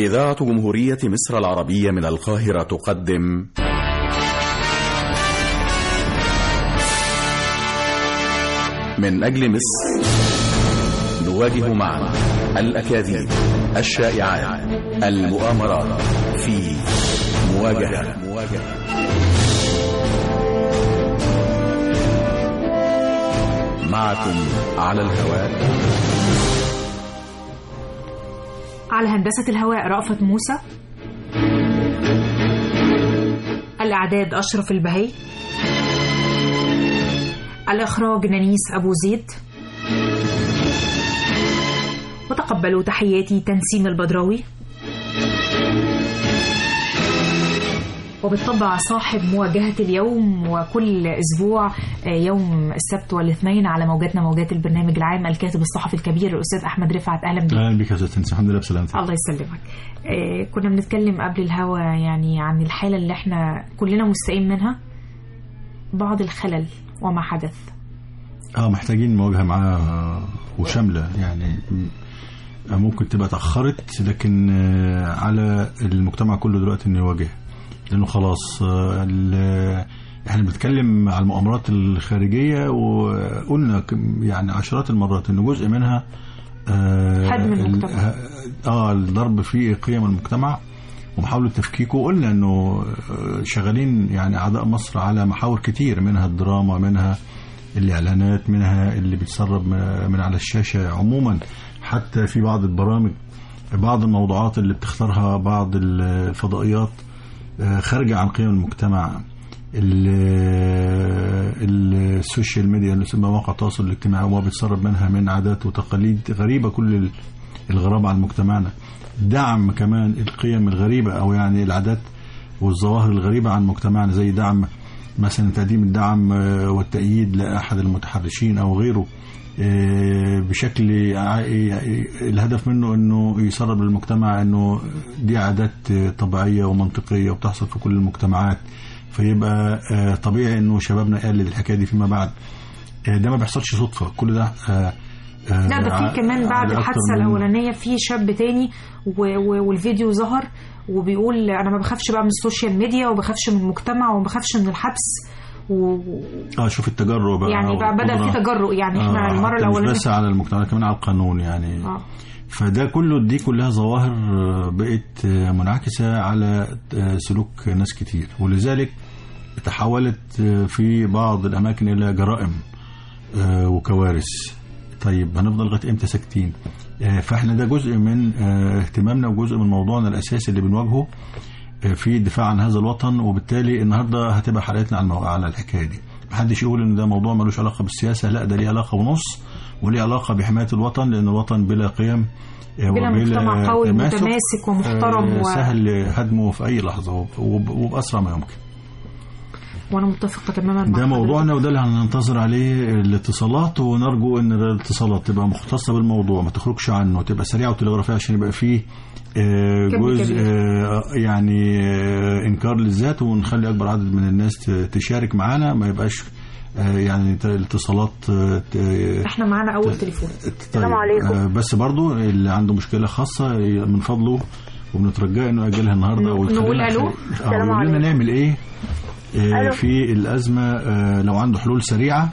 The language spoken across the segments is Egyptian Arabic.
إذاعة جمهورية مصر العربية من القاهرة تقدم من أجل مصر نواجه معا الأكاذيب الشائعات المؤامرات في مواجهة معكم على الهواء على هندسة الهواء رأفت موسى الإعداد أشرف البهي الإخراج نانيس أبو زيد وتقبلوا تحياتي تنسيم البدراوي وبالطبع صاحب مواجهة اليوم وكل أسبوع يوم السبت والاثنين على موجاتنا موجات البرنامج العام الكاتب الصحفي الكبير الأستاذ أحمد رفعت أهلا بك اهلا بك يا استاذ تنسي الحمد لله بسلامتك الله يسلمك آه، كنا بنتكلم قبل الهوا يعني عن الحالة اللي احنا كلنا مستائين منها بعض الخلل وما حدث اه محتاجين مواجهه معاه وشامله يعني م- ممكن تبقى اتاخرت لكن آه، على المجتمع كله دلوقتي انه يواجهها لانه خلاص آه، ال- احنا بنتكلم على المؤامرات الخارجيه وقلنا كم- يعني عشرات المرات ان جزء منها آه، هدم ال- المجتمع. اه الضرب في قيم المجتمع ومحاولة تفكيكه قلنا انه آه، شغالين يعني اعداء مصر على محاور كتير منها الدراما منها الاعلانات منها اللي بيتسرب من من على الشاشة عموما حتى في بعض البرامج بعض الموضوعات اللي بتختارها بعض الفضائيات آه، خارجة عن قيم المجتمع ال- السوشيال ميديا اللي اسمها مواقع التواصل الاجتماعي وما بيتسرب منها من عادات وتقاليد غريبة كل ال- الغرابة عن مجتمعنا دعم كمان القيم الغريبة أو يعني العادات والظواهر الغريبة عن مجتمعنا زي دعم مثلا تقديم الدعم آه، والتأييد لأحد المتحرشين أو غيره آه، بشكل ع- الهدف منه انه يسرب للمجتمع انه دي عادات آه، طبيعيه ومنطقيه وبتحصل في كل المجتمعات فيبقى آه، طبيعي انه شبابنا يقلد الحكايه دي فيما بعد آه، ده ما بيحصلش صدفه كل ده آه، آه، لا ده ع- في كمان بعد على أكتر الحادثة من- الأولانية في شاب تاني و... و... والفيديو ظهر وبيقول أنا ما بخافش بقى من السوشيال ميديا وما بخافش من المجتمع وما بخافش من الحبس و... اه شوف التجرؤ بقى يعني بقى بدأ والقدرة. في تجرؤ يعني احنا آه، المرة حتى مش الأولانية بس على المجتمع كمان على القانون يعني آه. فده كله دي كلها ظواهر آه، بقت آه، منعكسة على آه، سلوك ناس كتير ولذلك تحولت آه، في بعض الأماكن إلى جرائم آه، وكوارث طيب هنفضل لغاية إمتى ساكتين آه، فإحنا ده جزء من آه، اهتمامنا وجزء من موضوعنا الأساسي اللي بنواجهه آه، في الدفاع عن هذا الوطن وبالتالي النهارده هتبقى حلقتنا على المو... على الحكايه دي محدش يقول ان ده موضوع ملوش علاقه بالسياسه لا ده ليه علاقه ونص وليه علاقه بحمايه الوطن لان الوطن بلا قيم آه، بلا وبلا مجتمع قوي تماسك، متماسك ومحترم آه، و... سهل هدمه في اي لحظه وب- وب- وباسرع ما يمكن وأنا متفقة تماما مع ده حضرتك. موضوعنا وده اللي هننتظر عليه الاتصالات ونرجو ان الاتصالات تبقى مختصه بالموضوع ما تخرجش عنه تبقى سريعه وتلغرافيه عشان يبقى فيه آه، كم جزء كبير. آه، يعني آه، انكار للذات ونخلي اكبر عدد من الناس ت- تشارك معانا ما يبقاش آه، يعني ت- الاتصالات آه، ت- احنا معانا أول تليفون طيب عليكم. آه، بس برضو اللي عنده مشكله خاصه من فضله وبنترجاه انه ياجلها النهارده نقول ويخلينا ألو؟ في- السلام اه يقول لنا عليكم. نعمل ايه آه، ألو. في الازمه آه، لو عنده حلول سريعه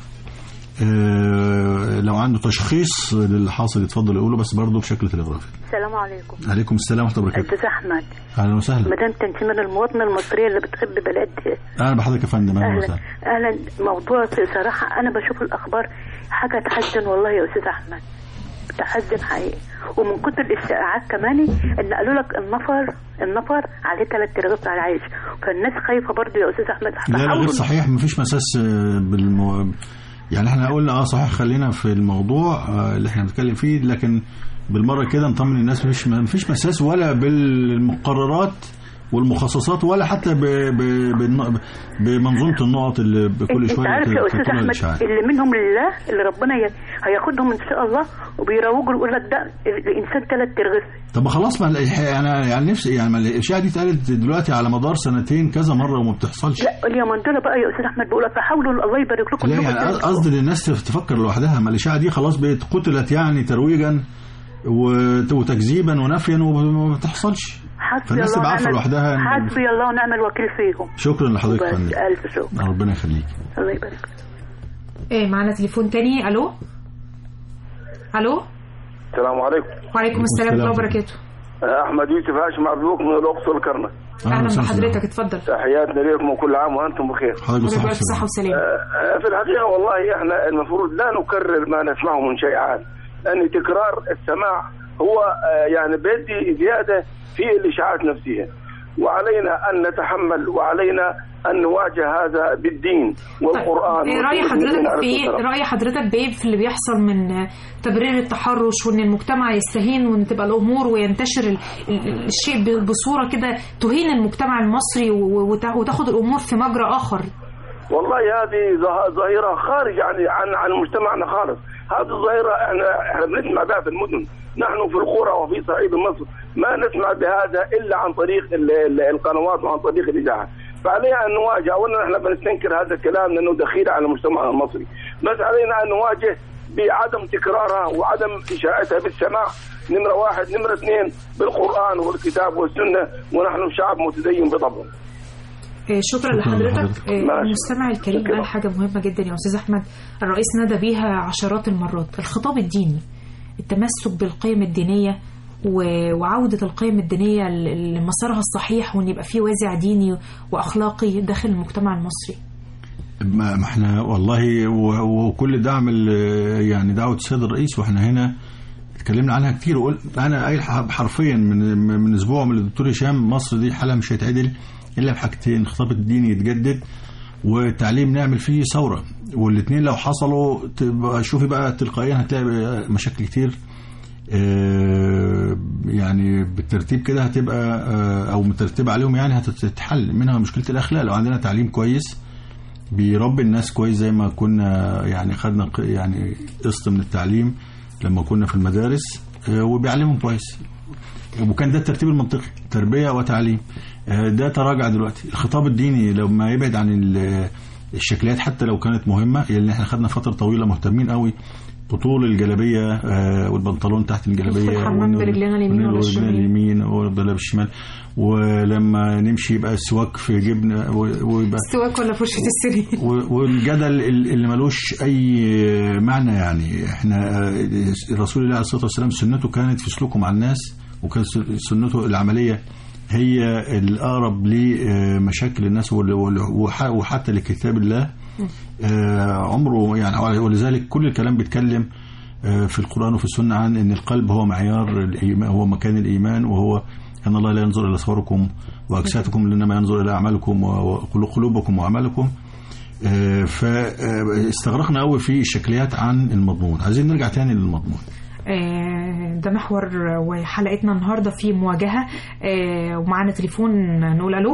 آه، لو عنده تشخيص للي حاصل يتفضل يقوله بس برضه بشكل تلغرافي السلام عليكم عليكم السلام ورحمه الله وبركاته استاذ احمد اهلا وسهلا مدام تنسيمان المواطنه المصريه اللي بتحب بلدها اهلا بحضرتك يا فندم اهلا اهلا وسهلا اهلا موضوع صراحه انا بشوف الاخبار حاجه تحزن والله يا استاذ احمد تحزن حقيقي ومن كتر الاشاعات كمان ان قالوا لك النفر النفر عليه ثلاث رغيف على العيش فالناس خايفه برضه يا استاذ احمد لا لا غير فحاولوا- صحيح مفيش مساس آه، بالمو... يعني احنا قلنا اه صحيح خلينا في الموضوع آه، اللي احنا بنتكلم فيه لكن بالمره كده نطمن الناس مفيش مفيش مساس ولا بالمقررات والمخصصات ولا حتى ب... ب... بالن- بمنظومه النقط اللي بكل انت شويه عارف يا استاذ تطلع احمد الاشاعات اللي منهم لله اللي ربنا ي- هياخدهم ان شاء الله وبيروجوا يقول لك ده الانسان ثلاث رغيف طب ما خلاص ما الإح- انا يعني نفسي يعني ما الاشاعه دي اتقالت دلوقتي على مدار سنتين كذا مره وما بتحصلش لا اليومين دول بقى يا استاذ احمد بيقول لك فحاولوا الله يبارك لكم لا إنكم يعني تنجحوا. قصدي ان الناس تفكر لوحدها ما الاشاعه دي خلاص بقت قتلت يعني ترويجا وت- وتكذيبا ونفيا وما بتحصلش حسبي فالناس الله تبقى عارفه ونعم لوحدها إن- حسبي الله ونعم الوكيل فيهم شكرا لحضرتك يا بس فندم الف شكر ربنا يخليك الله يبارك فيك. إيه معانا تليفون تاني الو الو السلام عليكم وعليكم السلام ورحمه الله السلام. وبركاته احمد يوسف هاشم عبدوك من الاقصر الكرنك اهلا وسهلا. بحضرتك اتفضل تحياتنا لكم وكل عام وانتم بخير حضرتك حضرتك بالصحة بألف صحه والسلامة. وسلامه آه، في الحقيقه والله احنا المفروض لا نكرر ما نسمعه من شائعات لان تكرار السماع هو آه، يعني بيدي زياده في الاشاعات نفسها وعلينا ان نتحمل وعلينا ان نواجه هذا بالدين والقران طيب، إيه رأي والسنة حضرتك عليه في الصلاة والسلام. رأي حضرتك بايه في اللي بيحصل من تبرير التحرش وان المجتمع يستهين وان تبقى الامور وينتشر ال- ال- الشيء ب- بصورة كده تهين المجتمع المصري و- وت- وتاخد الامور في مجرى اخر والله هذه ظه- ظاهرة خارج عن عن عن مجتمعنا خالص، هذه الظاهرة احنا احنا بنسمع بها في المدن، نحن في القرى وفي صعيد مصر ما نسمع بهذا الا عن طريق ال- ال- القنوات وعن طريق الاذاعة، فعلينا ان نواجه، اولا احنا بنستنكر هذا الكلام لانه دخيل على المجتمع المصري، بس علينا ان نواجه بعدم تكرارها وعدم اشاعتها بالسماع نمرة واحد، نمرة اثنين بالقرآن والكتاب والسنة ونحن شعب متدين بطبعه. إيه، شكرا شكراً لحضرتك لحضرتك. إيه، ماشي. المستمع الكريم شكراً. قال حاجة مهمة جدا يا أستاذ أحمد الرئيس نادى بيها عشرات المرات الخطاب الديني التمسك بالقيم الدينية و- وعودة القيم الدينية ل- لمسارها الصحيح وان يبقى في وازع ديني واخلاقي داخل المجتمع المصري ما ما احنا والله و- وكل دعم ال- يعني دعوه السيد الرئيس واحنا هنا اتكلمنا عنها كتير وقلت انا قايل ح- حرفيا من من اسبوع من الدكتور هشام مصر دي حالها مش هيتعدل الا بحاجتين الخطاب الديني يتجدد والتعليم نعمل فيه ثوره والاثنين لو حصلوا تبقى شوفي بقى تلقائيا هتلاقي مشاكل كتير آه، يعني بالترتيب كده هتبقى آه، او مترتبه عليهم يعني هتتحل منها مشكله الاخلاق لو عندنا تعليم كويس بيربي الناس كويس زي ما كنا يعني خدنا ق- يعني قسط من التعليم لما كنا في المدارس آه، وبيعلمهم كويس وكان ده الترتيب المنطقي تربيه وتعليم آه، ده تراجع دلوقتي الخطاب الديني لما يبعد عن ال- الشكليات حتى لو كانت مهمه لان احنا خدنا فتره طويله مهتمين قوي بطول الجلابيه آه، والبنطلون تحت الجلابيه ندخل الحمام ون- برجلنا اليمين ولا ونرجلنا الشمال. اليمين ولا بالشمال ولما نمشي يبقى السواك في جبنا و- ويبقى السواك ولا فرشة السرير و- والجدل ال- اللي ملوش اي معنى يعني احنا آه، الرسول الله عليه الصلاه والسلام سنته كانت في سلوكه مع الناس وكانت سنته العمليه هي الاقرب لمشاكل الناس وال- وال- وح- وحتى لكتاب الله آه، عمره يعني ولذلك كل الكلام بيتكلم آه، في القرآن وفي السنة عن أن القلب هو معيار الإيمان هو مكان الإيمان وهو أن الله لا ينظر إلى صوركم وأجسادكم إنما ينظر إلى أعمالكم وقلوبكم وأعمالكم آه، فاستغرقنا قوي في الشكليات عن المضمون عايزين نرجع تاني للمضمون آه، ده محور وحلقتنا النهارده في مواجهه آه، ومعانا تليفون نقول الو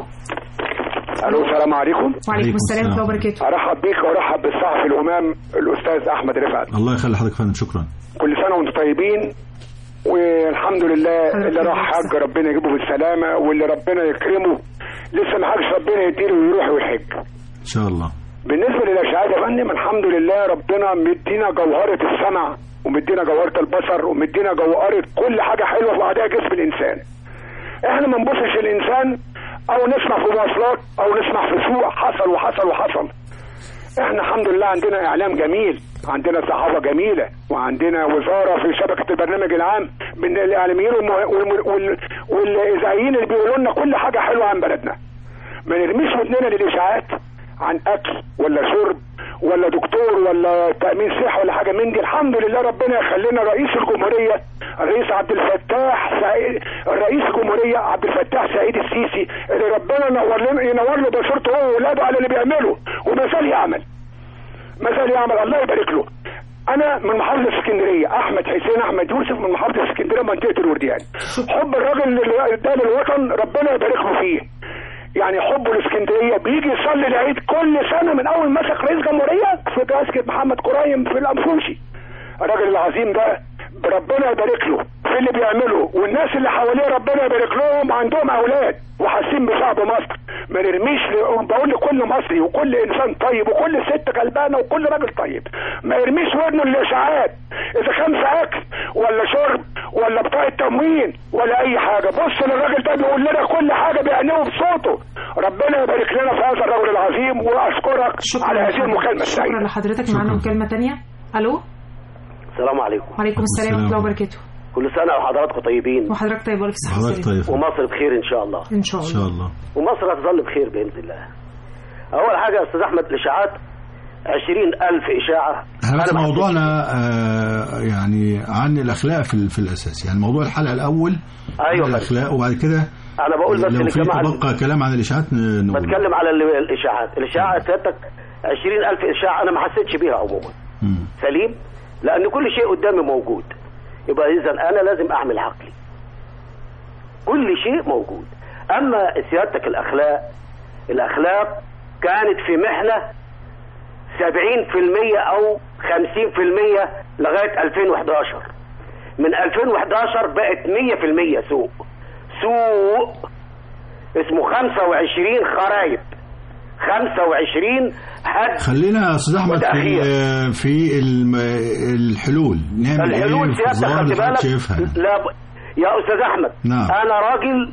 الو السلام عليكم وعليكم عليكم السلام ورحمه الله السلام. وبركاته ارحب بيك وارحب بالصحفي الامام الاستاذ احمد رفعت الله يخلي حضرتك فندم شكرا كل سنه وانتم طيبين والحمد لله حضرتك اللي راح بالصحة. حج ربنا يجيبه بالسلامه واللي ربنا يكرمه لسه ما حجش ربنا يديله ويروح ويحج إن شاء الله بالنسبه للاشعاعات يا فندم الحمد لله ربنا مدينا جوهره السمع ومدينا جوهره البصر ومدينا جوهره كل حاجه حلوه في بعدها جسم الانسان احنا ما نبصش الانسان او نسمع في مواصلات او نسمع في سوق حصل وحصل وحصل احنا الحمد لله عندنا اعلام جميل عندنا صحافه جميله وعندنا وزاره في شبكه البرنامج العام من الاعلاميين والمه- والم- وال- والاذاعيين اللي بيقولوا لنا كل حاجه حلوه عن بلدنا ما نرميش ودننا للاشاعات عن اكل ولا شرب ولا دكتور ولا تامين صحه ولا حاجه من دي الحمد لله ربنا يخلينا رئيس الجمهوريه الرئيس عبد الفتاح سعيد الرئيس الجمهوريه عبد الفتاح سعيد السيسي اللي ربنا ينور له ينور له بصيرته هو واولاده على اللي بيعمله وما زال يعمل ما زال يعمل الله يبارك له انا من محافظه اسكندريه احمد حسين احمد يوسف من محافظه اسكندريه منطقه الورديان حب الراجل اللي ده للوطن ربنا يبارك له فيه يعني حبه لاسكندريه بيجي يصلي العيد كل سنه من اول ما مسك رئيس جمهوريه في مسجد محمد قريم في الانفوشي الراجل العظيم ده ربنا يبارك له في اللي بيعمله والناس اللي حواليه ربنا يبارك لهم عندهم اولاد وحاسين بشعب مصر ما نرميش ل- بقول لكل مصري وكل انسان طيب وكل ست غلبانه وكل راجل طيب ما يرميش ودنه للاشاعات اذا كان في اكل ولا شرب ولا بطاقه تموين ولا اي حاجه بص للراجل ده بيقول لنا كل حاجه بيعنيه بصوته ربنا يبارك لنا في هذا الرجل العظيم واشكرك شكرا على هذه لحضرتك. المكالمه شكرا السعيده لحضرتك معانا مكالمة تانية الو السلام عليكم وعليكم السلام ورحمة الله وبركاته كل سنة وحضراتكم طيبين وحضرتك طيب ولك صحة حضرتك وسلامة. طيب ومصر بخير إن شاء الله ان شاء ان الله شاء الله ومصر هتظل بخير بإذن الله أول حاجة يا أستاذ أحمد الإشاعات عشرين ألف إشاعة احنا بس أنا ما موضوعنا آه يعني عن الاخلاق في, ال- في الاساس يعني موضوع الحلقه الاول أيوة عن الاخلاق وبعد كده أنا بقول بس لو في للجماعة تبقى كلام عن الاشاعات ن- نقول بتكلم على ال- الإشاعات الإشاعة سيادتك عشرين ألف إشاعة أنا ما حسيتش بيها عموما مم. سليم لأن كل شيء قدامي موجود يبقى إذا أنا لازم أعمل عقلي كل شيء موجود أما سيادتك الأخلاق الأخلاق كانت في محنة 70% أو 50% لغاية 2011 من 2011 بقت 100% سوق سوق اسمه 25 خرايب 25 حد خلينا يا استاذ احمد في وتأخير. ال- في الم- الحلول نعمل ايه الحلول في سيادتك الظاهر خلي اللي حضرتك بالك شايفها يعني. لا ب... يا استاذ احمد نعم. انا راجل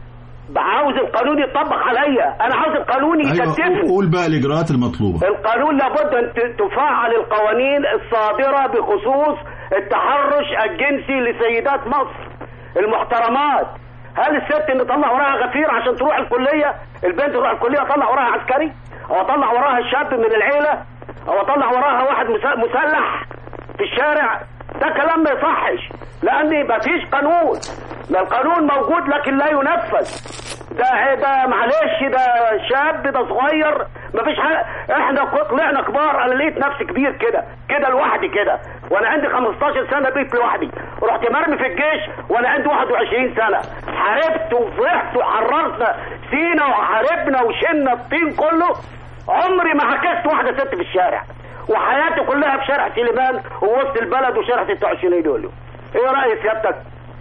عاوز القانون يطبق عليا انا عاوز القانون ايوه يكتفه قول بقى الاجراءات المطلوبه القانون لابد ان ت- تفعل القوانين الصادره بخصوص التحرش الجنسي لسيدات مصر المحترمات هل الست ان تطلع وراها غفير عشان تروح الكليه البنت تروح الكليه اطلع وراها عسكري او اطلع وراها شاب من العيله او اطلع وراها واحد مس- مسلح في الشارع ده كلام ما يصحش لان مفيش قانون ما القانون موجود لكن لا ينفذ ده ده معلش ده شاب ده صغير مفيش حاجه احنا ك- طلعنا كبار انا لقيت نفسي كبير كده كده لوحدي كده وانا عندي 15 سنه بيت لوحدي رحت مرمي في الجيش وانا عندي 21 سنه حاربت وفرحت وحررنا سينا وحاربنا وشلنا الطين كله عمري ما عكست واحده ست في الشارع وحياتي كلها في شارع سليمان ووسط البلد وشارع 26 دول ايه راي سيادتك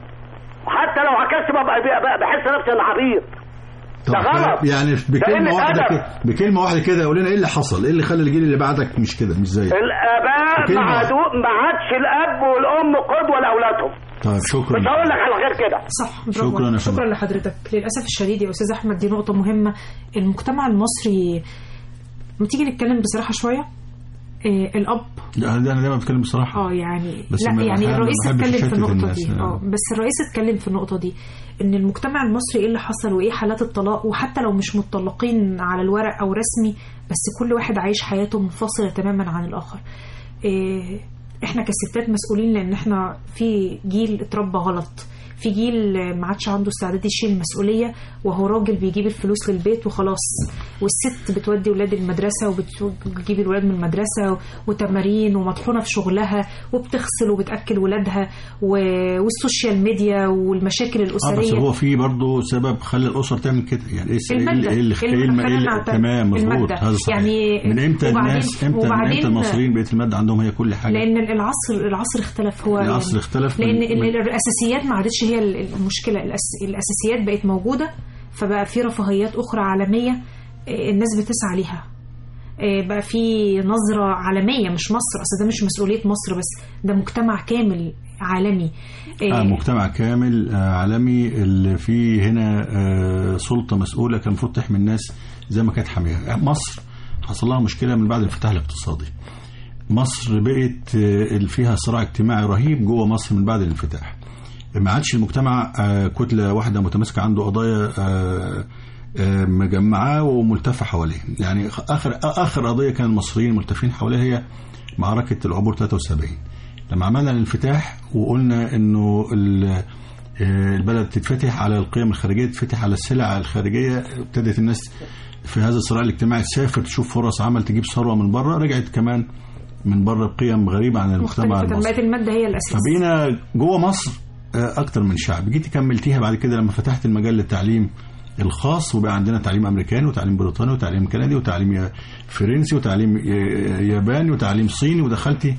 حتى لو عكست ببقى ببقى بحس نفسي انا عبيط طب ده غلط. يعني ده بكلمه قلة واحده أدب. كده بكلمه واحده كده قول لنا ايه اللي حصل ايه اللي خلى الجيل اللي بعدك مش كده مش زيك الاباء بكلمة ما واحدة. عادوا- ما عادش الاب والام قدوه لاولادهم طيب شكرا مش هقول لك على غير كده صح برافو شكراً عليك. يا فندم. شكرا لحضرتك للاسف الشديد يا استاذ احمد دي نقطه مهمه المجتمع المصري لما تيجي نتكلم بصراحه شويه إيه الاب لا، انا دايما بتكلم بصراحه اه يعني بس لا ما- يعني أنا الرئيس ما بحبش اتكلم في أشتت النقطه الناس دي يعني. اه بس الرئيس اتكلم في النقطه دي ان المجتمع المصري ايه اللي حصل وايه حالات الطلاق وحتى لو مش متطلقين على الورق او رسمي بس كل واحد عايش حياته منفصله تماما عن الاخر إيه احنا كستات مسؤولين لان احنا في جيل اتربى غلط في جيل ما عادش عنده استعداد يشيل المسؤوليه وهو راجل بيجيب الفلوس للبيت وخلاص والست بتودي ولاد المدرسه وبتجيب الولاد من المدرسه وتمارين ومطحونه في شغلها وبتغسل وبتاكل ولادها و- والسوشيال ميديا والمشاكل اه بس الاسريه هو في برضه سبب خلى الاسر تعمل كده يعني ايه الس- المادة. ايه اللي ايه اللي خلينا ايه اللي نعترف. تمام مظبوط المادة. هذا صحيح يعني من امتى وبعدين- الناس امتى من وبعدين- امتى المصريين بقت الماده عندهم هي كل حاجه لان العصر العصر اختلف هو العصر يعني اختلف من- لان من- ال- الاساسيات ما عادتش هي ال- المشكله الأس- الاساسيات بقت موجوده فبقى في رفاهيات اخرى عالميه آه، الناس بتسعى ليها آه، بقى في نظرة عالمية مش مصر أصل ده مش مسؤولية مصر بس ده مجتمع كامل عالمي آه، آه مجتمع كامل آه عالمي اللي فيه هنا آه سلطة مسؤولة كان المفروض تحمي الناس زي ما كانت حاميها مصر حصل لها مشكلة من بعد الانفتاح الاقتصادي مصر بقت آه فيها صراع اجتماعي رهيب جوه مصر من بعد الانفتاح ما عادش المجتمع آه كتلة واحدة متماسكة عنده قضايا آه آه مجمعاه وملتفة حواليه يعني آخر آخر قضية كان المصريين ملتفين حواليها هي معركة العبور 73 لما عملنا الانفتاح وقلنا انه ال- آه، البلد تتفتح على القيم الخارجيه تتفتح على السلع الخارجيه ابتدت الناس في هذا الصراع الاجتماعي تسافر تشوف فرص عمل تجيب ثروه من بره رجعت كمان من بره بقيم غريبه عن المجتمع مختلفة المصري بقت المادة هي الأساس فبقينا جوه مصر آه، اكتر من شعب جيتي كملتيها بعد كده لما فتحت المجال للتعليم الخاص وبقى عندنا تعليم امريكاني وتعليم بريطاني وتعليم كندي وتعليم يا- فرنسي وتعليم ي- ياباني وتعليم صيني ودخلتي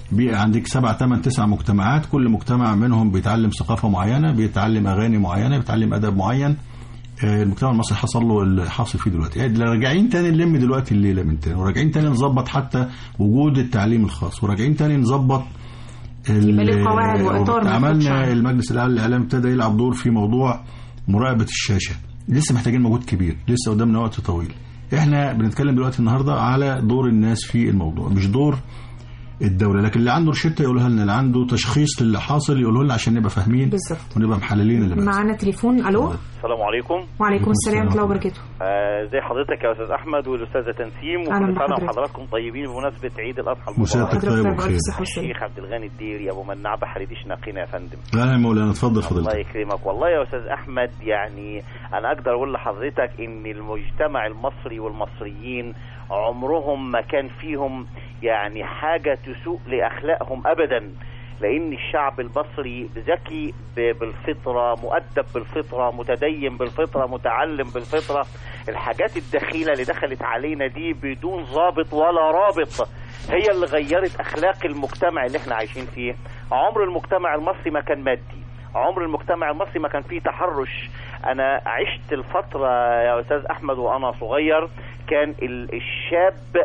بي عندك سبع ثمان تسع مجتمعات كل مجتمع منهم بيتعلم ثقافه معينه بيتعلم اغاني معينه بيتعلم ادب معين آه، المجتمع المصري حصل له اللي حاصل فيه دلوقتي يعني راجعين تاني نلم دلوقتي الليله من تاني وراجعين تاني نظبط حتى وجود التعليم الخاص وراجعين تاني نظبط ال- يبقى ليه قواعد وإطار ما يخرجش عملنا عنه. المجلس الاعلى للاعلام ابتدى يلعب دور في موضوع مراقبه الشاشه لسه محتاجين مجهود كبير لسه قدامنا وقت طويل احنا بنتكلم دلوقتي النهارده على دور الناس في الموضوع مش دور الدوله لكن اللي عنده روشته يقولها لنا اللي عنده تشخيص للي حاصل يقوله لنا عشان نبقى فاهمين بالظبط ونبقى محللين اللي بيحصل معانا تليفون الو السلام عليكم وعليكم السلام ورحمه الله وبركاته آه، ازي حضرتك يا استاذ احمد والاستاذه تنسيم أهلا وكل سنه بحضرتك. وحضراتكم طيبين بمناسبه عيد الاضحى مساء المبارك طيب حضرتك وبخير. بألف والسلام. الشيخ عبد الغني الديري ابو مناع بحريديش ناقينا يا فندم اهلا يا مولانا اتفضل الله فضيلتك يكرمك والله يا استاذ احمد يعني انا اقدر اقول لحضرتك ان المجتمع المصري والمصريين عمرهم ما كان فيهم يعني حاجه تسوء لاخلاقهم ابدا لان الشعب المصري ذكي ب- بالفطره مؤدب بالفطره متدين بالفطره متعلم بالفطره الحاجات الدخيله اللي دخلت علينا دي بدون ضابط ولا رابط هي اللي غيرت اخلاق المجتمع اللي احنا عايشين فيه عمر المجتمع المصري ما كان مادي عمر المجتمع المصري ما كان فيه تحرش انا عشت الفترة يا استاذ احمد وانا صغير كان ال- الشاب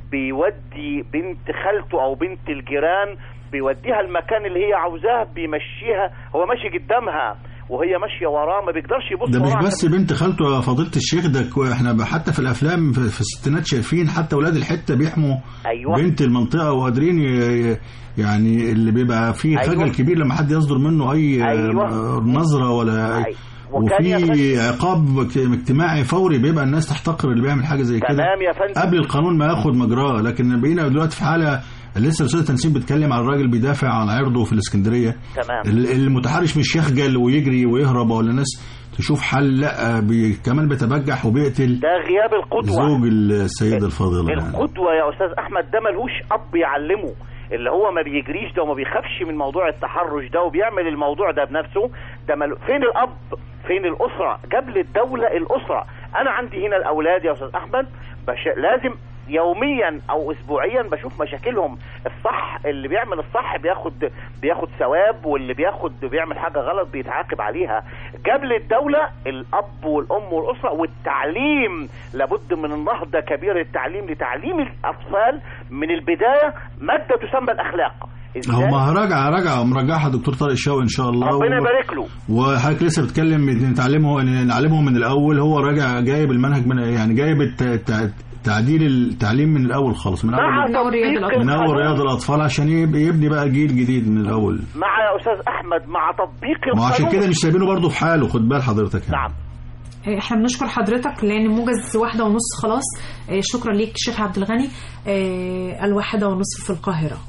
بيودي بنت خالته او بنت الجيران بيوديها المكان اللي هي عاوزاه بيمشيها هو ماشي قدامها وهي ماشيه وراه ما بيقدرش يبص ده مش وراه بس بنت خالته يا فضيله الشيخ ده كو- احنا ب- حتى في الافلام في, في الستينات شايفين حتى ولاد الحته بيحموا أيوة. بنت المنطقه وقادرين ي- ي- يعني اللي بيبقى فيه أيوة. خجل كبير لما حد يصدر منه اي أيوة. آه، نظره ولا أيوة. وكان يا وفي فندم- عقاب اجت- اجتماعي فوري بيبقى الناس تحتقر اللي بيعمل حاجه زي كده تمام يا فندم قبل القانون ما ياخد مجراه لكن بقينا دلوقتي في حاله لسه الاستاذ تنسيم بيتكلم عن الراجل بيدافع عن عرضه في الاسكندريه تمام ال- المتحرش مش يخجل ويجري ويهرب ولا الناس تشوف حل لا بي كمان بيتبجح وبيقتل ده غياب القدوه زوج السيدة الفاضلة يعني. القدوة يا أستاذ أحمد ده ملهوش أب يعلمه اللي هو ما بيجريش ده وما بيخافش من موضوع التحرش ده وبيعمل الموضوع ده بنفسه ده مل... فين الأب فين الأسرة قبل الدولة الأسرة أنا عندي هنا الأولاد يا أستاذ أحمد بش... لازم يوميا او اسبوعيا بشوف مشاكلهم الصح اللي بيعمل الصح بياخد بياخد ثواب واللي بياخد بيعمل حاجه غلط بيتعاقب عليها قبل الدوله الاب والام والاسره والتعليم لابد من النهضه كبيره التعليم لتعليم الاطفال من البدايه ماده تسمى الاخلاق إزاي؟ هم راجعة راجعة مراجعها دكتور طارق الشاوي ان شاء الله ربنا و- يبارك له وحضرتك لسه بتتكلم نتعلمه نعلمهم من الاول هو راجع جايب المنهج من يعني جايب الت- الت- تعديل التعليم من الاول خالص من مع اول من أول رياض تطبيق الأطفال. من اول القانون. رياض الاطفال عشان يب- يبني بقى جيل جديد من الاول مع يا استاذ احمد مع تطبيق ما عشان القانون كده مش سايبينه برضه في حاله خد بال حضرتك يعني. نعم احنا بنشكر حضرتك لان موجز واحدة ونص خلاص آه، شكرا ليك شيخ عبد الغني آه، الواحدة ونصف في القاهرة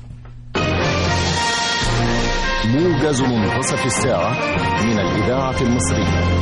موجز منتصف الساعة من الإذاعة المصرية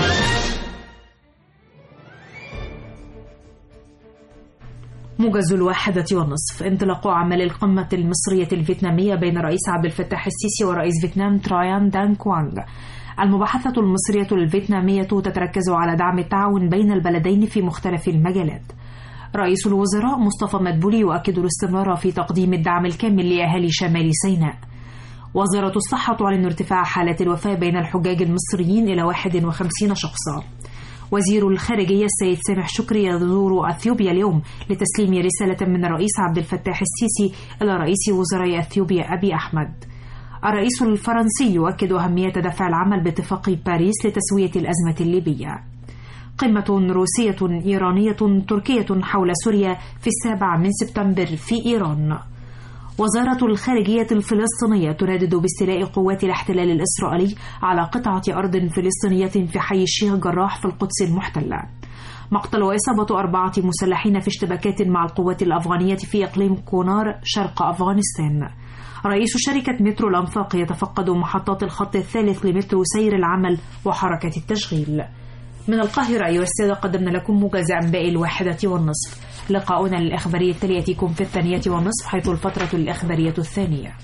موجز الواحدة والنصف انطلاق أعمال القمة المصرية الفيتنامية بين الرئيس عبد الفتاح السيسي ورئيس فيتنام ترايان دان كوانغ المباحثة المصرية الفيتنامية تتركز على دعم التعاون بين البلدين في مختلف المجالات رئيس الوزراء مصطفى مدبولي يؤكد الاستمرار في تقديم الدعم الكامل لأهالي شمال سيناء وزارة الصحة تعلن ارتفاع حالات الوفاة بين الحجاج المصريين إلى 51 شخصا وزير الخارجية السيد سامح شكري يزور أثيوبيا اليوم لتسليم رسالة من الرئيس عبد الفتاح السيسي إلى رئيس وزراء أثيوبيا أبي أحمد الرئيس الفرنسي يؤكد أهمية دفع العمل باتفاق باريس لتسوية الأزمة الليبية قمة روسية إيرانية تركية حول سوريا في السابع من سبتمبر في إيران وزارة الخارجية الفلسطينية تردد باستيلاء قوات الاحتلال الإسرائيلي على قطعة أرض فلسطينية في حي الشيخ جراح في القدس المحتلة مقتل وإصابة أربعة مسلحين في اشتباكات مع القوات الأفغانية في إقليم كونار شرق أفغانستان رئيس شركة مترو الأنفاق يتفقد محطات الخط الثالث لمترو سير العمل وحركة التشغيل من القاهرة أيها السادة قدمنا لكم موجز أنباء الواحدة والنصف لقاؤنا الإخباري التالي يأتيكم في الثانية والنصف حيث الفترة الإخبارية الثانية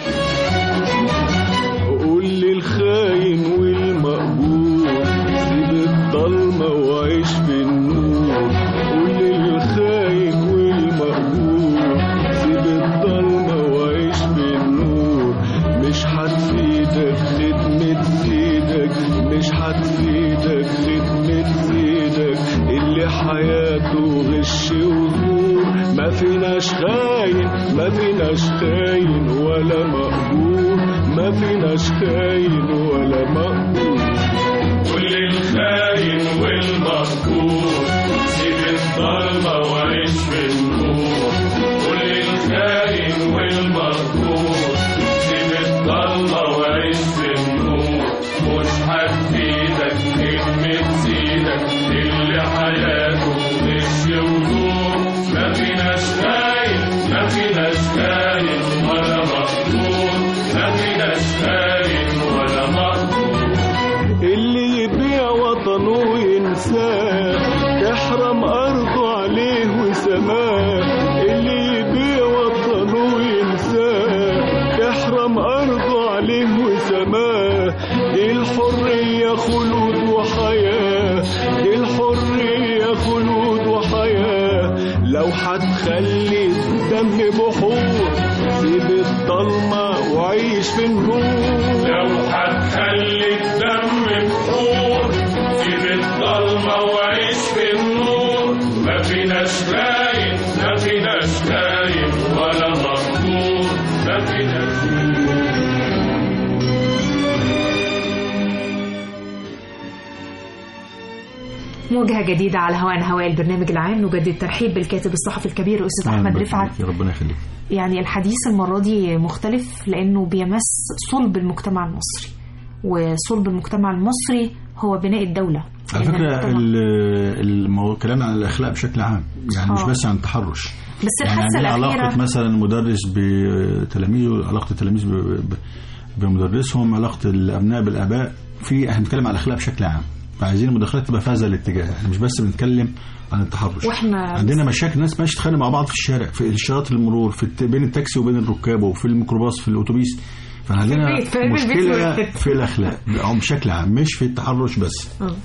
قول لي الخاين والمقبول سيب الضلمة وعيش في النور قول لي الخاين والمقبول سيب الضلمة وعيش في حياته غش وزور ما فيناش خاين ما فيناش خاين ولا مقبول ما فيناش خاين ولا مقبول كل الخاين والمقبول سيب الضلمة وعيش في النور كل الخاين والمقبول سيب الضلمة وعيش في النور مش هتفيدك كلمة سيدك اللي حياته غش وزور ما فيناش خاين ما فيناش خاين ولا مقبول ما فيناش خاين ولا مقبول اللي يبيع وطنه وينساه تحرم أرضه عليه وسماه اللي يبيع وطنه وينساه تحرم أرضه عليه وسماه دي الحرية خلود وحياة دي الحرية خلود وحياة لو هتخلي الدم بحور سيب الضلمة وعيش في النور لو هتخلي الدم بحور سيب الضلمة وعيش في النور ما فيناش خاين ما فيناش خاين ولا مقبول ما فيناش مواجهة جديدة على هواء هواء البرنامج العام نجدد الترحيب بالكاتب الصحفي الكبير الأستاذ أحمد أهلاً رفعت بك، ربنا يخليك يعني الحديث المرة دي مختلف لأنه بيمس صلب المجتمع المصري وصلب المجتمع المصري هو بناء الدولة على لأن فكرة المجتمع- ال- المو... كلام عن الأخلاق بشكل عام يعني مش آه. بس عن التحرش بس يعني الحادثة يعني الأخيرة علاقة مثلا مدرس بتلاميذه علاقة التلاميذ ب... ب... بمدرسهم علاقة الأبناء بالآباء في احنا بنتكلم عن الأخلاق بشكل عام فعايزين المداخلات تبقى في هذا الاتجاه احنا مش بس بنتكلم عن التحرش واحنا عندنا مشاكل ناس ماشيه تتخانق مع بعض في الشارع في اشارات المرور في الت... بين التاكسي وبين الركاب وفي الميكروباص في الاتوبيس فاحنا عندنا البيت، في البيت مشكله واحد. في الاخلاق او بشكل عام مش في التحرش بس آه.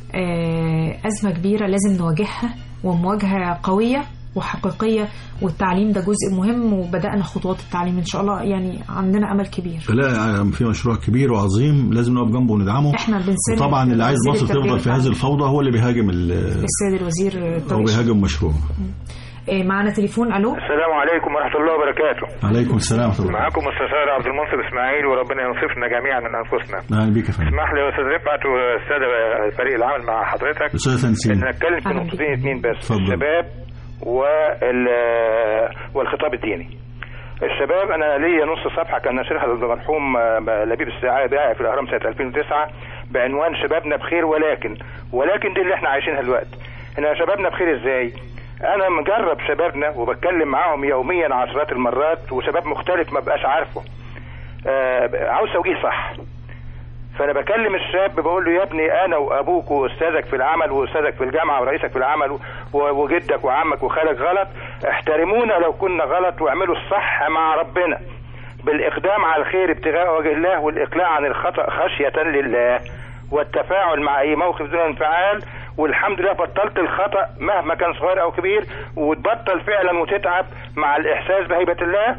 آه، أزمة كبيرة لازم نواجهها ومواجهة قوية وحقيقية والتعليم ده جزء مهم وبدأنا خطوات التعليم إن شاء الله يعني عندنا أمل كبير فلا في مشروع كبير وعظيم لازم نقف جنبه وندعمه احنا بنساند وطبعا اللي عايز وزير مصر التربية تفضل في هذه والتعليم. الفوضى هو اللي بيهاجم ال- السيد الوزير او الطريق بيهاجم مشروع آه، معانا تليفون ألو السلام عليكم ورحمة الله وبركاته عليكم السلام ورحمه الله معاكم مستشار عبد المنصف اسماعيل وربنا ينصفنا جميعا من انفسنا اهلا بيك يا فندم اسمح لي يا استاذ رفعت والساده فريق العمل مع حضرتك استاذ تنسيم ان نتكلم في أهلا بك. نقطتين اتنين بس اتفضل. الشباب وال والخطاب الديني الشباب انا ليا نص صفحه كان ناشرها المرحوم آه، لبيب السعاده في الاهرام سنه 2009 بعنوان شبابنا بخير ولكن ولكن دي اللي احنا عايشينها دلوقتي احنا شبابنا بخير ازاي انا مجرب شبابنا وبتكلم معاهم يوميا عشرات المرات وشباب مختلف ما بقاش عارفه آه عاوز توجيه صح فانا بكلم الشاب بقول له يا ابني انا وابوك واستاذك في العمل واستاذك في الجامعه ورئيسك في العمل و- وجدك وعمك وخالك غلط احترمونا لو كنا غلط واعملوا الصح مع ربنا بالاقدام على الخير ابتغاء وجه الله والاقلاع عن الخطا خشيه لله والتفاعل مع اي موقف دون انفعال والحمد لله بطلت الخطا مهما كان صغير او كبير وتبطل فعلا وتتعب مع الاحساس بهيبه الله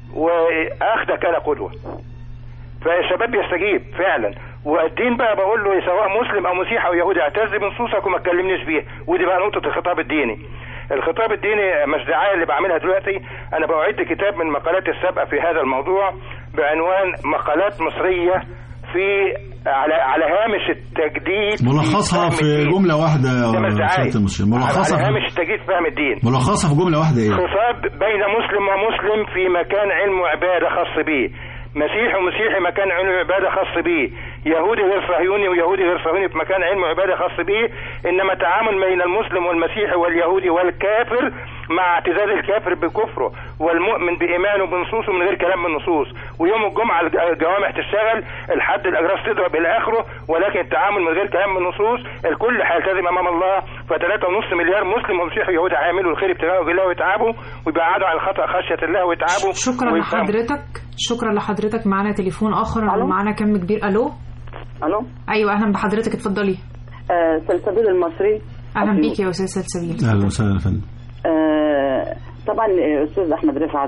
واخدك انا قدوه فالشباب بيستجيب فعلا والدين بقى بقول له سواء مسلم او مسيحي او يهودي اعتز بنصوصك وما تكلمنيش بيها ودي بقى نقطه الخطاب الديني الخطاب الديني مش دعايه اللي بعملها دلوقتي انا بعد كتاب من مقالات السابقه في هذا الموضوع بعنوان مقالات مصريه في على على هامش التجديد ملخصها فهم في الدين. جمله واحده ده مش يا دعاية. سياده المسلم ملخصها على في هامش تجديد فهم الدين ملخصها في جمله واحده ايه خطاب بين مسلم ومسلم في مكان علم وعبادة خاص به مسيحي ومسيحي مكان علم وعبادة خاص به يهودي غير صهيوني ويهودي غير صهيوني في مكان علم وعبادة خاص به إنما تعامل بين المسلم والمسيحي واليهودي والكافر مع اعتزاز الكافر بكفره والمؤمن بإيمانه بنصوصه من غير كلام من النصوص ويوم الجمعة الج- الجوامع تشتغل الحد الأجراس تضرب إلى آخره ولكن التعامل من غير كلام من النصوص الكل هيلتزم أمام الله فتلاتة ونص مليار مسلم ومسيحي ويهودي هيعملوا الخير ابتغاء وجه الله ويتعبوا ويبعدوا عن الخطأ خشية الله ويتعبوا شكرا ويفهموا. لحضرتك شكرا لحضرتك معانا تليفون آخر معانا كم كبير ألو الو أيوة أهلا بحضرتك اتفضلي آه سلسبيل المصري أهلا أسيوط. بيك يا أستاذ سلسبيل اهلا وسهلا يا فندم آه طبعا آه، استاذ احمد رفعت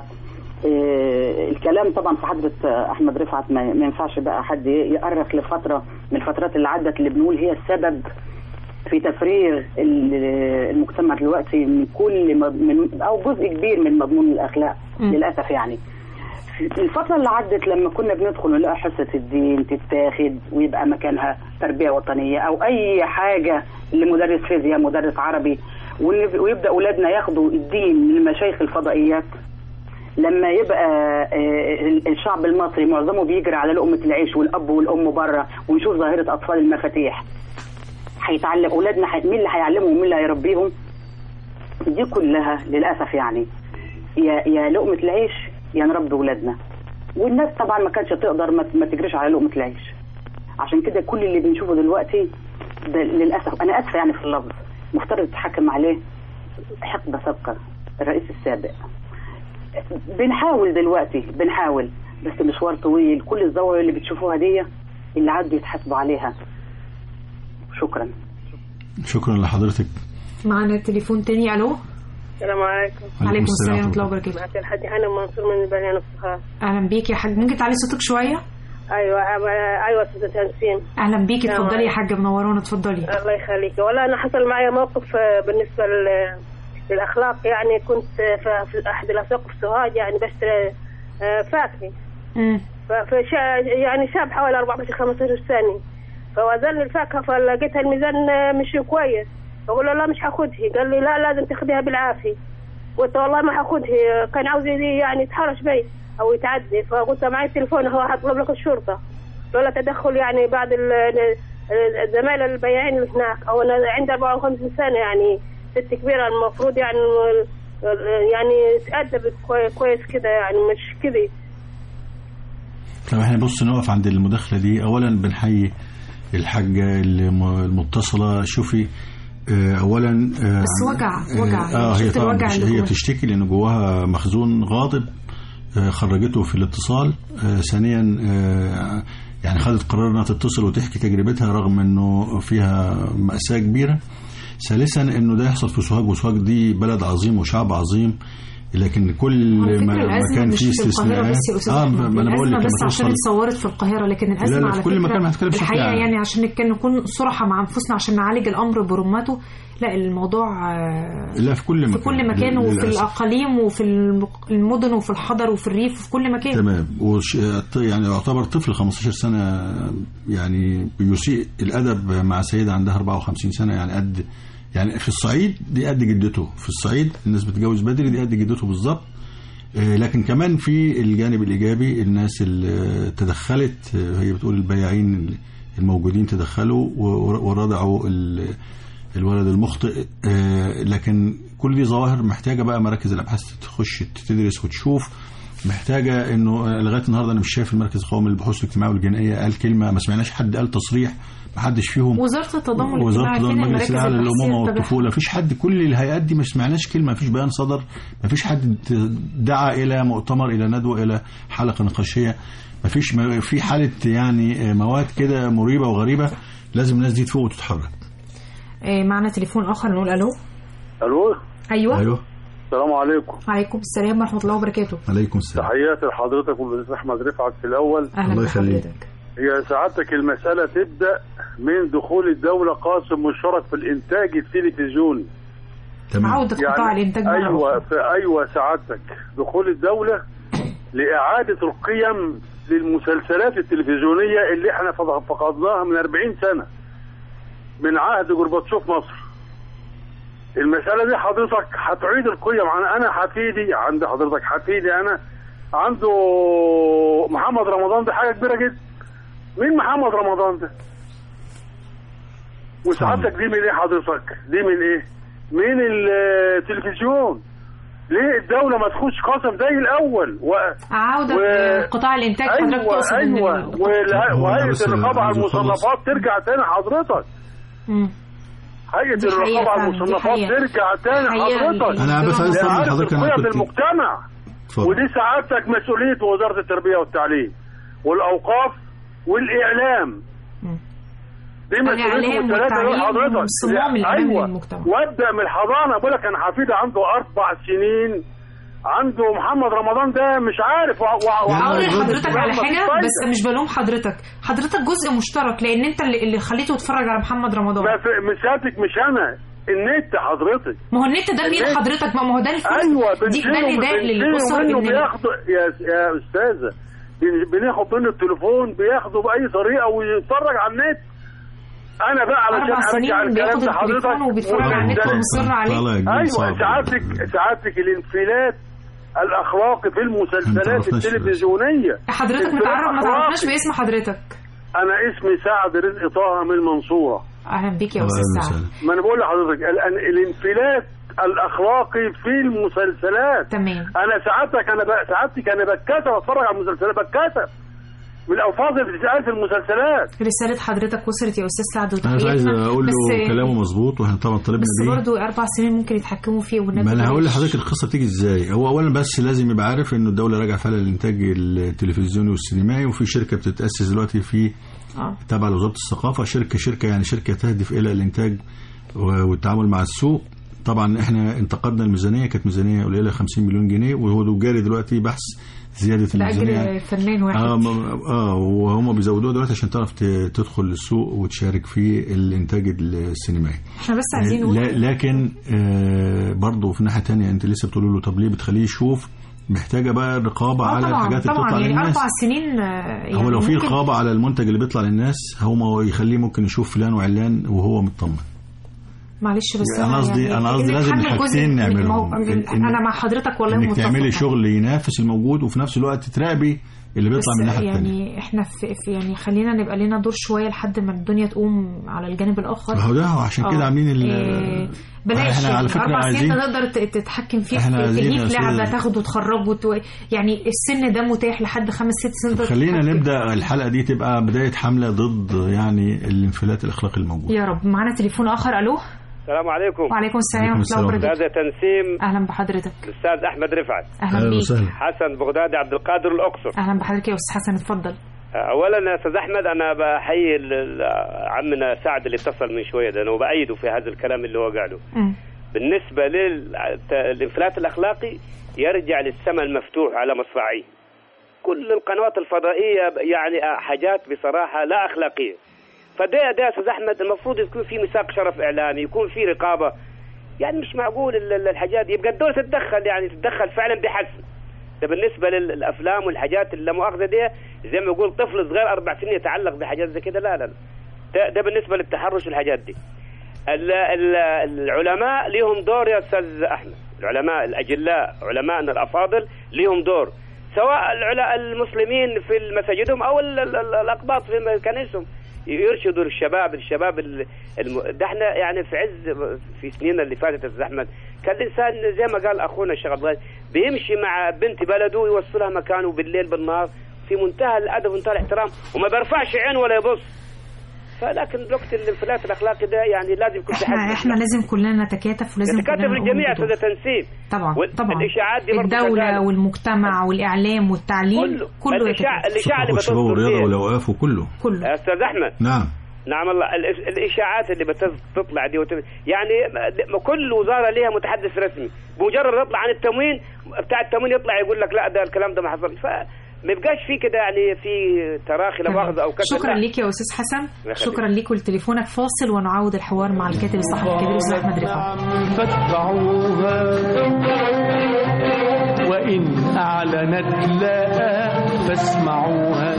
آه الكلام طبعا في حضره آه، احمد رفعت ما ما ينفعش بقى حد يأرخ لفتره من الفترات اللي عدت اللي بنقول هي السبب في تفريغ ال- المجتمع دلوقتي من كل مض- من او جزء كبير من مضمون الاخلاق مم. للاسف يعني الفترة اللي عدت لما كنا بندخل نلاقي حصة الدين تتاخد ويبقى مكانها تربية وطنية أو أي حاجة لمدرس فيزياء مدرس عربي ون- ويبدأ أولادنا ياخدوا الدين من مشايخ الفضائيات لما يبقى آه، الشعب المصري معظمه بيجري على لقمة العيش والأب والأم بره ونشوف ظاهرة أطفال المفاتيح هيتعلم أولادنا حي- مين اللي هيعلمهم ومين اللي هيربيهم دي كلها للأسف يعني يا يا لقمة العيش يا نربي ولادنا والناس طبعا ما كانتش تقدر ما ما تجريش على لقمة العيش عشان كده كل اللي بنشوفه دلوقتي ده للأسف أنا آسفة يعني في اللفظ مفترض يتحكم عليه حقبة سابقة الرئيس السابق بنحاول دلوقتي بنحاول بس مشوار طويل كل الزوايا اللي بتشوفوها دي اللي عدوا يتحاسبوا عليها شكرا شكرا لحضرتك معنا تليفون تاني الو السلام عليكم عليكم السلام ورحمه الله وبركاته معك الحاج حنان منصور من البنيان الصغار اهلا بيك يا حاج ممكن تعلي صوتك شويه ايوه أب- ايوه استاذه تنسيم اهلا بيكي السلام اتفضلي يا عليكم. حاجه منورانا اتفضلي الله يخليك والله انا حصل معي موقف آه، بالنسبه لل- للاخلاق يعني كنت آه، ف- في احد الاسواق في سوهاج يعني بشتري آه، فاكهه امم فشا يعني شاب حوالي 14 15 سنه فوزن لي الفاكهه فلقيتها الميزان آه، مش كويس بقول له لا مش هاخدها قال لي لا لازم تاخديها بالعافيه قلت والله ما هاخدها كان عاوز يجي يعني يتحرش بي او يتعدي فقلت له معي التليفون هو هطلب لك الشرطه لولا تدخل يعني بعد ال- ال- الزمايل البياعين اللي هناك او انا عندي 54 سنه يعني ست كبيره المفروض يعني يعني تأدب كوي- كويس كده يعني مش كده طب احنا بص نقف عند المداخلة دي أولا بنحيي الحاجة الم- المتصلة شوفي آه، أولا آه، بس وجع- وجع. اه هي شفت طبعا الوجع مش- اللي هي جواها. بتشتكي لأن جواها مخزون غاضب آه، خرجته في الاتصال آه، ثانيا آه، يعني خدت قرار انها تتصل وتحكي تجربتها رغم انه فيها مأساة كبيرة ثالثا انه ده يحصل في سوهاج وسوهاج دي بلد عظيم وشعب عظيم لكن كل على ما, فكرة ما الأزمة كان مش فيه في القاهرة استثناءات بس يا أستاذ اه أحمد ما انا بقول الأزمة لك بس لما عشان توصل اتصورت في القاهرة لكن الأزمة لا، لا، على في كل فكرة مكان هتكلم بشكل الحقيقة عام. يعني عشان نتكلم نكون صراحة مع أنفسنا عشان نعالج الأمر برمته لا الموضوع آه، لا في كل مكان في كل مكان وفي للأسف. الأقاليم وفي المق- المدن وفي الحضر وفي الريف وفي كل مكان تمام وش يعني يعتبر طفل 15 سنة يعني بيسيء الأدب مع سيدة عندها 54 سنة يعني قد يعني في الصعيد دي قد جدته في الصعيد الناس بتتجوز بدري دي قد جدته بالظبط آه، لكن كمان في الجانب الإيجابي الناس اللي تدخلت آه، هي بتقول البياعين الموجودين تدخلوا و- وردعوا ال- الولد المخطئ آه، لكن كل دي ظواهر محتاجة بقى مراكز الأبحاث تخش تدرس وتشوف محتاجة انه آه، لغاية النهاردة انا مش شايف المركز القومي للبحوث الاجتماعية والجنائية قال كلمة ما سمعناش حد قال تصريح ما حدش فيهم وزارة التضامن وزارة الاجتماعي التضامن فين المجلس المراكز الاعلى للامومه البحثية التابعة؟ والطفوله مفيش حد كل الهيئات دي ما سمعناش كلمه مفيش بيان صدر مفيش حد دعا الى مؤتمر الى ندوه الى حلقه نقاشيه مفيش ما في حاله يعني مواد كده مريبه وغريبه لازم الناس دي تفوق وتتحرك آه، معنا تليفون آخر نقول ألو الو أيوه ايوه السلام عليكم عليكم السلام ورحمة الله وبركاته عليكم السلام تحياتي لحضرتك والاستاذ احمد رفعت في الاول أهلا الله يخليك. بحضرتك هي سعادتك المساله تبدا من دخول الدوله قاسم مشترك في الانتاج التلفزيوني عودة قطاع الإنتاج مرة ايوه أخرى. في ايوه سعادتك دخول الدوله لاعاده القيم للمسلسلات التلفزيونيه اللي احنا فض- فقدناها من 40 سنه من عهد جورباتشوف مصر المساله دي حضرتك هتعيد القيم انا انا حفيدي عند حضرتك حفيدي انا عنده محمد رمضان ده حاجه كبيره جدا مين محمد رمضان ده وسعادتك دي من ايه حضرتك دي من ايه من التلفزيون ليه الدولة ما تخش قسم زي الأول و... عودة و- قطاع الإنتاج حضرتك أيوة تقصد إن أيوة ال- ولا- هو أنا وهيئة بس الرقابة على عايز أخلص. المصنفات ترجع تاني حضرتك مم. هيئة دي حقيقة الرقابة على فعلا، دي المصنفات حقيقة. ترجع تاني حقيقة حضرتك أنا بس عايز أطمن لإعادة حضرتك أنا القيم كنت- المجتمع اتفضل. ودي سعادتك مسؤولية وزارة التربية والتعليم والأوقاف والإعلام دي مسؤوليتهم الإعلام الثلاثة دول والتعليم حضرتك هم صمام لا، الأمان أيوة. للمجتمع. وابدأ من الحضانة بقول لك أنا حفيدي عنده أربع سنين عنده محمد رمضان ده مش عارف وع- وع- وع- اقول لحضرتك على مفيش حاجه فايدة. بس مش بلوم حضرتك حضرتك جزء مشترك لان انت اللي, اللي خليته يتفرج على محمد رمضان ما في- مش سيادتك مش انا النت حضرتك ما هو النت ده بين النت. حضرتك ما ما هو ده الفرق ايوه دي ده بنشيله نداء للاسر منه ان بياخدوا يا يا استاذه بن- بناخد منه التليفون بياخده باي طريقه ويتفرج على النت انا بقى علشان اربع ارجع سنين الكلام بياخد ده حضرتك التليفون وبيتفرج على النت وده- ومصر عليه طالع جديد ايوه صعب. سعادتك سعادتك الانفلات الاخلاقي في المسلسلات عرفناش التلفزيونيه حضرتك انفلات متعرف ما تعرفناش أخلاقي. باسم حضرتك انا اسمي سعد رزق طه من المنصوره اهلا بيك يا أهلا استاذ سعد وسهلا. ما انا بقول لحضرتك ال- الانفلات الاخلاقي في المسلسلات تمام انا سعادتك انا ب- سعادتك انا بتكسف اتفرج على المسلسلات بتكسف من الالفاظ اللي بتتقال في المسلسلات رسالة حضرتك وصلت يا أستاذ سعد انا مش عايز وتحياتنا اقول له بس كلامه مظبوط واحنا طبعا طالبنا بس بيه برضه أربع سنين ممكن يتحكموا فيه والنبي ما انا هقول بلاش. لحضرتك القصه تيجي ازاي هو اولا بس لازم يبقى عارف انه الدوله راجعه فعلا للانتاج التلفزيوني والسينمائي وفي شركه بتتاسس دلوقتي في آه. تابعه لوزاره الثقافه شركه شركه يعني شركه تهدف الى الانتاج و- والتعامل مع السوق طبعا احنا انتقدنا الميزانيه كانت ميزانيه قليله 50 مليون جنيه وهو جاري دلوقتي بحث زياده الميزانيه لأجل فنان واحد اه م- اه وهم بيزودوها دلوقتي عشان تعرف ت- تدخل السوق وتشارك في الانتاج السينمائي احنا بس عايزين نقول لا لكن آه برضه في ناحيه تانية انت لسه بتقولوا له طب ليه بتخليه يشوف محتاجه بقى رقابه آه على طبعا الحاجات اللي طبعا بتطلع يعني للناس أربع سنين آه، يعني هو لو في ممكن- رقابه على المنتج اللي بيطلع للناس هو يخليه ممكن يشوف فلان وعلان وهو مطمن معلش بس أنا قصدي- يعني أنا قصدي إنك لازم تحمل جزء الحاجتين من- نعملهم. ما هو- إن- انا مع حضرتك والله انك متفقة. تعملي شغل ينافس الموجود وفي نفس الوقت تراقبي اللي بيطلع من بس الناحيه الثانيه يعني احنا في, في يعني خلينا نبقى لنا دور شويه لحد ما الدنيا تقوم على الجانب الاخر ما هو ده هو عشان كده آه. عاملين ال- إيه بلاش احنا على يعني فكرة اربع سنين عايزين- تقدر ت- تتحكم فيه احنا في عايزين يا تجيب لعبه أستاذ- تاخده وتخرجه وت... يعني السن ده متاح لحد خمس ست سنين تقدر خلينا تتحكم. نبدا الحلقه دي تبقى بدايه حمله ضد يعني الانفلات الاخلاقي الموجود يا رب معانا تليفون اخر الو السلام عليكم وعليكم السلام عليكم ورحمه الله السلام. وبركاته استاذ تنسيم اهلا بحضرتك الاستاذ احمد رفعت اهلا أهلا بيك وسهلا. حسن بغدادي عبد القادر الاقصر اهلا بحضرتك يا استاذ حسن اتفضل اولا يا استاذ احمد انا بحيي ال- ال- عمنا سعد اللي اتصل من شويه ده انا بايده في هذا الكلام اللي هو قاله مم. بالنسبه للانفلات الاخلاقي يرجع للسماء المفتوح على مصراعيه كل القنوات الفضائيه يعني حاجات بصراحه لا اخلاقيه فده ده يا استاذ احمد المفروض يكون في ميثاق شرف اعلامي يكون في رقابه يعني مش معقول ال- ال- الحاجات دي يبقى الدوله تتدخل يعني تتدخل فعلا بحسم ده بالنسبه للافلام والحاجات اللي لا مؤاخذه دي زي ما يقول طفل صغير اربع سنين يتعلق بحاجات زي كده لا لا لا. ده, ده بالنسبه للتحرش والحاجات دي ال- ال- العلماء ليهم دور يا استاذ احمد العلماء الاجلاء علمائنا الافاضل ليهم دور سواء العلا المسلمين في مساجدهم او ال- ال- ال- الاقباط في كنائسهم يرشدوا الشباب الشباب ال- الم... ده احنا يعني في عز في سنين اللي فاتت يا استاذ احمد كان الانسان زي ما قال اخونا الشيخ عبد الغني بيمشي مع بنت بلده يوصلها مكانه بالليل بالنهار في منتهى الادب ومنتهى الاحترام وما بيرفعش عين ولا يبص فلكن الوقت الانفلات الاخلاقي ده يعني لازم يكون في احنا حد احنا لازم كلنا نتكاتف ولازم يتكاتف كلنا نقوم الجميع بدور. استاذ تنسيب طبعا وال- طبعا الاشاعات دي برضه الدولة كذلك. والمجتمع والإعلام والتعليم كله. كله الإشاع- يتكاتف. الإشاعة اللي والشباب بتصدر والرياضه فيها. والاوقاف وكله كله يا استاذ احمد نعم نعم الله الإش- الاشاعات اللي بتطلع دي وت... يعني م- كل وزاره ليها متحدث رسمي بمجرد يطلع عن التموين بتاع التموين يطلع يقول لك لا ده الكلام ده ما حصلش فما يبقاش في كده يعني في تراخي لا مؤاخذه او كسل شكرا لا. ليك يا أستاذ حسن الله يخليك. شكرا ليك ولتليفونك فاصل ونعود الحوار مع الكاتب الصحفي الكبير أستاذ أحمد رفعت فاتبعوها وإن أعلنت لا فاسمعوها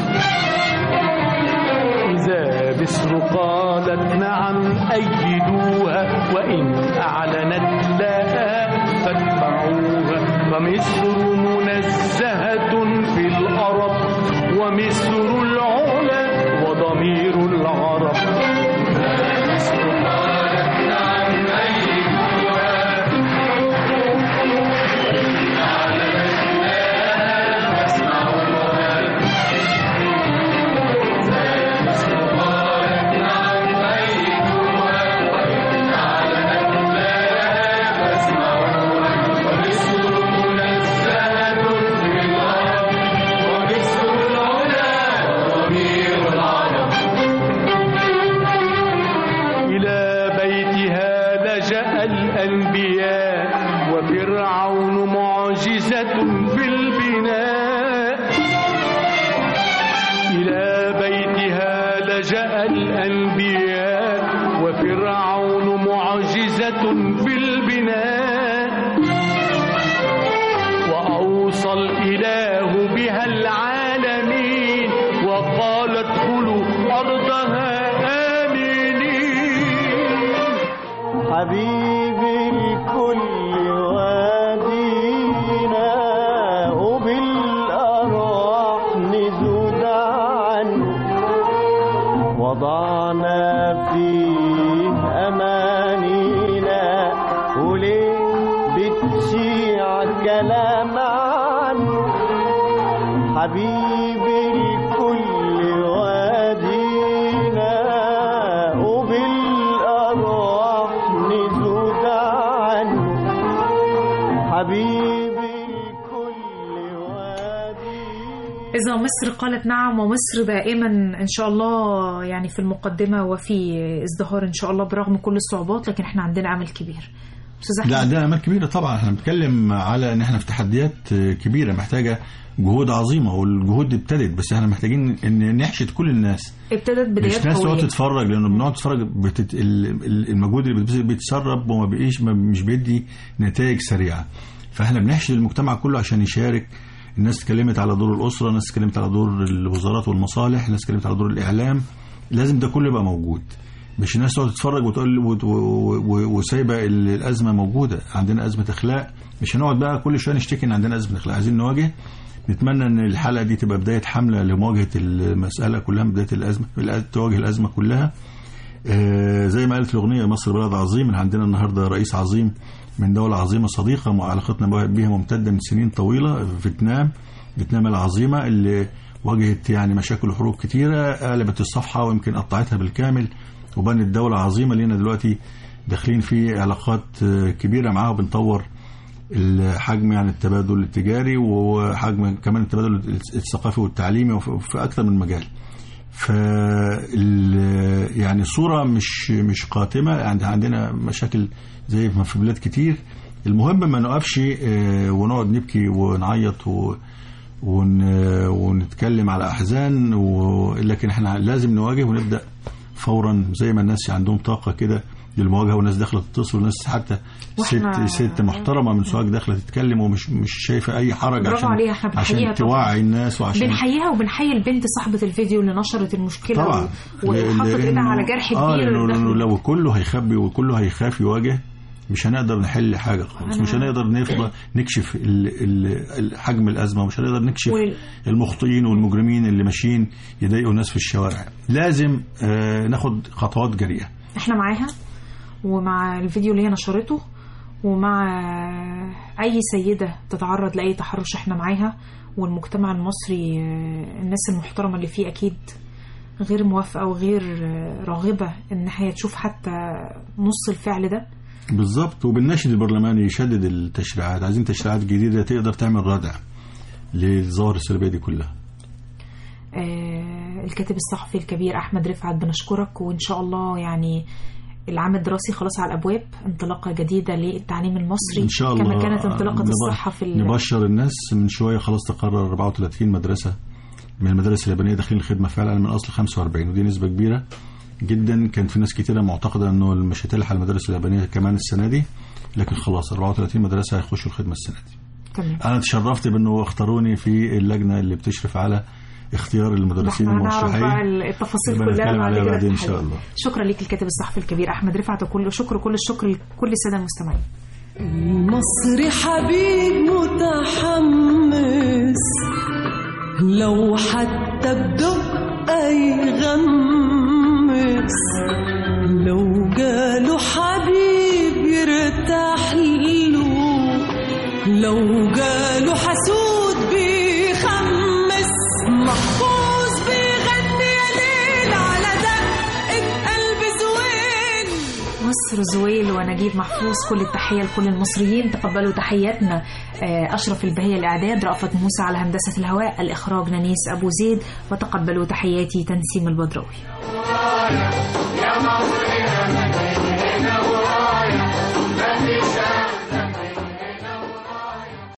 إذا بسر قالت نعم أيدوها وإن أعلنت لا فاتبعوها فمصر منزهة في الأرب ومصر العلا وضمير العرب مصر قالت نعم أيدوها إلى بيتها لجأ الأنبياء وفرعون معجب معجزة في البناء إلى بيتها لجأ الأنبياء وفرعون معجزة في البناء وأوصى الإله بها العالمين وقال ادخلوا أرضها آمنين حبيبي الكل وادينا وبالأرواح نزود عنه وضعنا فيه أمانينا وليه بتشيع كلام عنه حبيبي الكل وادينا وبالأرواح نزود عنه حبيبي إذا مصر قالت نعم ومصر دائما إن شاء الله يعني في المقدمة وفي ازدهار إن شاء الله برغم كل الصعوبات لكن إحنا عندنا أمل كبير أستاذ لا أحمد عندنا امال كبيره طبعا احنا بنتكلم على ان احنا في تحديات كبيره محتاجه جهود عظيمه والجهود ابتدت بس احنا محتاجين ان نحشد كل الناس ابتدت مش بدايات ناس تقعد قوية تتفرج لانه بنقعد تتفرج بتت... ال- ال- المجهود اللي بيتبذل بيتسرب وما بقيش ما مش بيدي نتائج سريعه فاحنا بنحشد المجتمع كله عشان يشارك الناس اتكلمت على دور الاسره الناس اتكلمت على دور الوزارات والمصالح الناس اتكلمت على دور الاعلام لازم ده كله يبقى موجود مش الناس تقعد تتفرج وتقول وت- و- و- وسايبه ال- الازمه موجوده عندنا ازمه اخلاق مش هنقعد بقى كل شويه نشتكي ان عندنا ازمه اخلاق عايزين نواجه نتمنى ان الحلقه دي تبقى بدايه حمله لمواجهه المساله كلها بدايه الازمه تواجه الازمه كلها آه، زي ما قالت الاغنيه مصر بلد عظيم إحنا عندنا النهارده رئيس عظيم من دوله عظيمه صديقه وعلاقتنا بها ممتده من سنين طويله فيتنام فيتنام العظيمه اللي واجهت يعني مشاكل وحروب كتيره قلبت الصفحه ويمكن قطعتها بالكامل وبنت دوله عظيمه لينا دلوقتي داخلين في علاقات آه، كبيره معاها وبنطور الحجم يعني التبادل التجاري وحجم كمان التبادل الثقافي والتعليمي وفي في اكثر من مجال ف يعني الصوره مش مش قاتمه يعني عندنا مشاكل زي ما في بلاد كتير المهم ما نقفش آه، ونقعد نبكي ونعيط و ون ونتكلم على احزان و... لكن احنا لازم نواجه ونبدا فورا زي ما الناس عندهم طاقه كده للمواجهه والناس داخله تتصل وناس حتى ست وإحنا- ست محترمه من سواق داخله تتكلم ومش مش شايفه اي حرج برافو عشان عليها، إحنا بنحييها عشان طبعاً. توعي الناس وعشان بنحييها وبنحيي البنت صاحبة الفيديو اللي نشرت المشكلة طبعا و- وحطت لأنه- ايدها على جرح اه كبير لأنه داخل- لأنه لو كله هيخبي وكله هيخاف يواجه مش هنقدر نحل حاجه خالص أنا- مش هنقدر نفضل نكشف ال- ال- ال- حجم الازمه ومش هنقدر نكشف وال- المخطئين والمجرمين اللي ماشيين يضايقوا الناس في الشوارع لازم آه ناخد خطوات جريئه احنا معاها ومع الفيديو اللي هي نشرته ومع اي سيدة تتعرض لاي تحرش احنا معاها والمجتمع المصري آه، الناس المحترمة اللي فيه اكيد غير موافقة وغير آه، راغبة ان هي تشوف حتى نص الفعل ده بالظبط وبالناشد البرلماني يشدد التشريعات عايزين تشريعات جديده تقدر تعمل ردع للظواهر السلبيه دي كلها آه، الكاتب الصحفي الكبير احمد رفعت بنشكرك وان شاء الله يعني العام الدراسي خلاص على الابواب انطلاقه جديده للتعليم المصري ان شاء الله كما كانت انطلاقه نب- الصحه في ال- نبشر الناس من شويه خلاص تقرر 34 مدرسه من المدارس اليابانيه داخلين الخدمه فعلا من اصل 45 ودي نسبه كبيره جدا كان في ناس كتيره معتقده انه مش هتلحق المدارس اليابانيه كمان السنه دي لكن خلاص 34 مدرسه هيخشوا الخدمه السنه دي تمام انا تشرفت بانه اختاروني في اللجنه اللي بتشرف على اختيار المدرسين احنا هنعرف بقى المرشحين التفاصيل نبقى كلها نتكلم بعد عليها كده بعدين ان في شاء الحلقة. الله شكرا ليك الكاتب الصحفي الكبير احمد رفعت وكل شكر كل الشكر لكل الساده المستمعين المصري حبيب متحمس لو حتى بدقة يغمس لو جاله حبيب يرتاح له لو جاله حسود بيخمس محفوظ بيغني يا ليل على دقة قلب زوين مصر زويل ونجيب محفوظ كل التحية لكل المصريين تقبلوا تحياتنا آه، أشرف البهية الإعداد رأفت موسى على هندسة الهواء الإخراج نانيس أبو زيد وتقبلوا تحياتي تنسيم البدراوي يا مصر